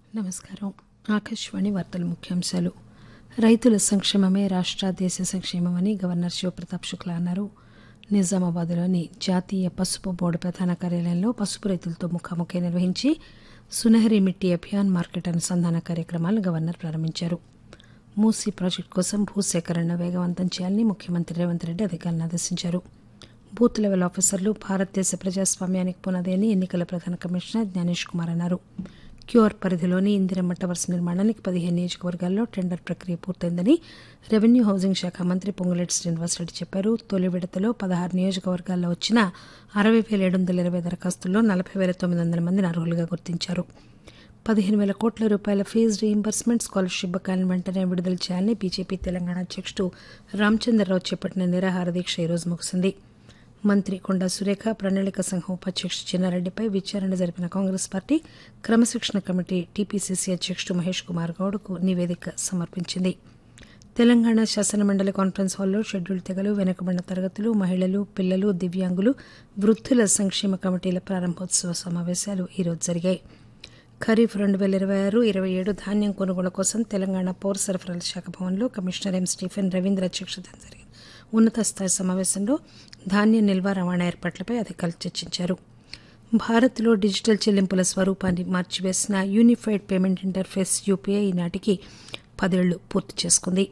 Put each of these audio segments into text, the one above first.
నమస్కారం ఆకాశవాణి వార్తల ముఖ్యాంశాలు రైతుల సంక్షేమమే రాష్ట్ర దేశ సంక్షేమమని గవర్నర్ శివప్రతాప్ శుక్లా అన్నారు నిజామాబాద్లోని జాతీయ పసుపు బోర్డు ప్రధాన కార్యాలయంలో పసుపు రైతులతో ముఖాముఖి నిర్వహించి సునహరి మిట్టి అభియాన్ మార్కెట్ అనుసంధాన కార్యక్రమాలను గవర్నర్ ప్రారంభించారు మూసీ ప్రాజెక్టు కోసం భూసేకరణను వేగవంతం చేయాలని ముఖ్యమంత్రి రేవంత్ రెడ్డి అధికారులను ఆదేశించారు బూత్ లెవెల్ ఆఫీసర్లు భారతదేశ ప్రజాస్వామ్యానికి పునాది అని ఎన్నికల ప్రధాన కమిషనర్ జ్ఞానేష్ కుమార్ అన్నారు క్యూఆర్ పరిధిలోని ఇందిరమ్మ టవర్స్ నిర్మాణానికి పదిహేను నియోజకవర్గాల్లో టెండర్ ప్రక్రియ పూర్తయిందని రెవెన్యూ హౌసింగ్ శాఖ మంత్రి పొంగులేటి శ్రీనివాసరెడ్డి చెప్పారు తొలి విడతలో పదహారు నియోజకవర్గాల్లో వచ్చిన అరవై వేల ఏడు వందల ఇరవై దరఖాస్తుల్లో నలభై వేల తొమ్మిది వందల మందిని అర్హులుగా గుర్తించారు పదిహేను వేల కోట్ల రూపాయల ఫీజు రీయింబర్స్మెంట్ స్కాలర్షిప్ బకాయిలను వెంటనే విడుదల చేయాలని బీజేపీ తెలంగాణ అధ్యక్షుడు రామచంద్రరావు చేపట్టిన నిరాహార దీక్ష ఈరోజు ముగిసింది మంత్రి కొండా సురేఖ ప్రణాళిక సంఘం ఉపాధ్యక్షుడు చిన్నారెడ్డిపై విచారణ జరిపిన కాంగ్రెస్ పార్టీ క్రమశిక్షణ కమిటీ టీపీసీసీ అధ్యక్షుడు మహేష్ కుమార్ గౌడ్కు నివేదిక సమర్పించింది తెలంగాణ శాసనమండలి కాన్ఫరెన్స్ హాల్లో షెడ్యూల్ తెగలు వెనుకబడిన తరగతులు మహిళలు పిల్లలు దివ్యాంగులు వృద్ధుల సంక్షేమ కమిటీల ప్రారంభోత్సవ సమావేశాలు ఈరోజు జరిగాయి ఖరీఫ్ రెండు వేల ఇరవై ఆరు ఇరవై ఏడు ధాన్యం కొనుగోలు కోసం తెలంగాణ పౌర సరఫరాల శాఖ భవన్లో కమిషనర్ ఎం స్టీఫెన్ రవీంద్ర అధ్యక్షతన జరిగిన ఉన్నత స్థాయి సమావేశంలో ధాన్యం నిల్వ రవాణా ఏర్పాట్లపై అధికారులు చర్చించారు భారత్లో డిజిటల్ చెల్లింపుల స్వరూపాన్ని మార్చివేసిన యూనిఫైడ్ పేమెంట్ ఇంటర్ఫేస్ యూపీఐ ఈనాటికి పదేళ్లు పూర్తి చేసుకుంది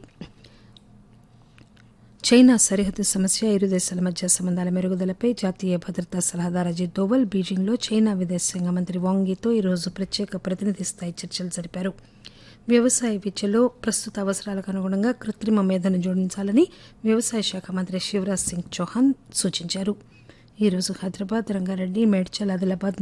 చైనా సరిహద్దు సమస్య ఇరు దేశాల మధ్య సంబంధాల మెరుగుదలపై జాతీయ భద్రతా సలహాదారు అజిత్ దోవల్ బీజింగ్లో చైనా విదేశాంగ మంత్రి వాంగీతో ఈరోజు ప్రత్యేక ప్రతినిధి స్థాయి చర్చలు జరిపారు వ్యవసాయ విద్యలో ప్రస్తుత అవసరాలకు అనుగుణంగా కృత్రిమ మేధను జోడించాలని వ్యవసాయ శాఖ మంత్రి శివరాజ్ సింగ్ చౌహాన్ సూచించారు ఈరోజు హైదరాబాద్ రంగారెడ్డి మేడ్చల్ ఆదిలాబాద్